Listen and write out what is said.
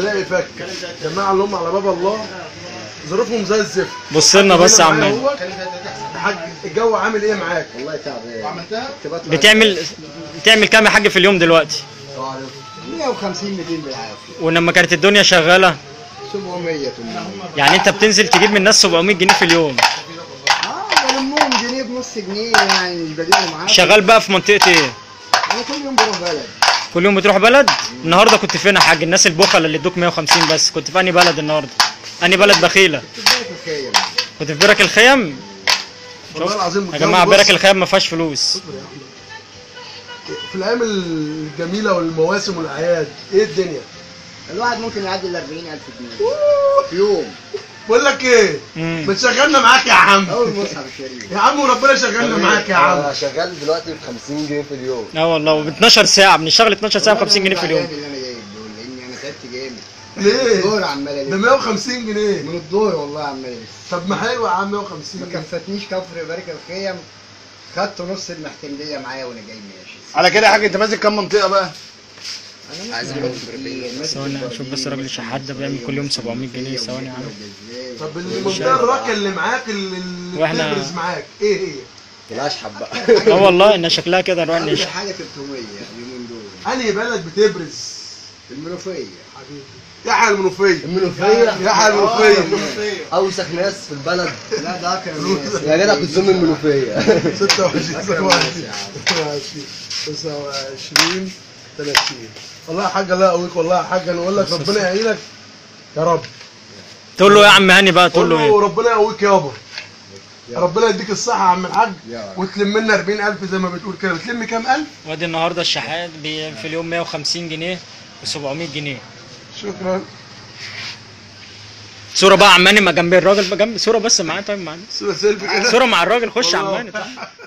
الاقي فك جماعه اللي هم على باب الله ظروفهم زي الزفت بص لنا بس يا معايا عم هو. حاج الجو عامل ايه معاك؟ والله تعبان عملتها؟ كنت بطلع بتعمل بتعمل كام يا حاج في اليوم دلوقتي 150 200 بالعافيه ولما كانت الدنيا شغاله 700 800 يعني انت بتنزل تجيب من الناس 700 جنيه في اليوم اه بلمهم جنيه بنص جنيه يعني مش بديهم معاهم شغال بقى في منطقه ايه انا كل يوم بروح بلد كل يوم بتروح بلد النهارده كنت فين يا حاج الناس البخل اللي ادوك 150 بس كنت في انهي بلد النهارده انهي بلد بخيله كنت بروح الخيم كنت في برك الخيم والله العظيم يا جماعه بص، برك الخيم ما فيهاش فلوس في الايام الجميله والمواسم والاعياد ايه الدنيا؟ الواحد ممكن يعدي ال 40000 جنيه في يوم بقول لك ايه؟ مم. ما تشغلنا معاك يا عم اول مصحف الشريف يا عم وربنا شغلنا معاك يا عم انا شغال دلوقتي ب 50 جنيه في اليوم اه والله ب 12 ساعه بنشتغل 12 ساعه ب 50 جنيه في اليوم اللي انا جايب دول لاني انا تعبت جامد ليه؟ الدور عمال ده الف 150 جنيه من الدور والله عمال الف طب ما حلو يا عم 150 ما جنيه كفتنيش كفر بارك الخيم خدت نص المحتمليه معايا وانا جاي ماشي على كده يا حاج انت ماسك كام منطقه بقى؟ انا عايز اقول ثواني شوف بس الراجل الشحات ده بيعمل كل يوم 700 جنيه ثواني يا عم طب المنطقه الراقيه اللي معاك اللي اللي وإحنا- بتبرز معاك ايه هي؟ الاشحب بقى اه والله ان شكلها كده نروح اقل نشحت حاجه 300 اليومين دول انهي بلد بتبرز؟ المنوفيه حبيبي يحيى المنوفيه المنوفيه يحيى المنوفيه اوسخ ناس في البلد لا ده اكرم الناس يا جدع كنت من المنوفيه 26 أكرم الناس يا 27 29 30 والله يا حاج الله يقويك والله يا حاج انا اقول لك ربنا يعينك يا رب تقول له يا عم هاني بقى تقول قول له له ايه ربنا يقويك يابا ربنا يديك الصحة يا عم الحاج يا. وتلم لنا 40000 زي ما بتقول كده بتلم كام ألف؟ وادي النهارده الشحات بي- في اليوم 150 جنيه و700 جنيه شكرا صوره بقى عماني ما جنب الراجل بقى جنب صوره بس معاه طيب معانا صورة سيلفي كده صوره مع الراجل خش والله. عماني طيب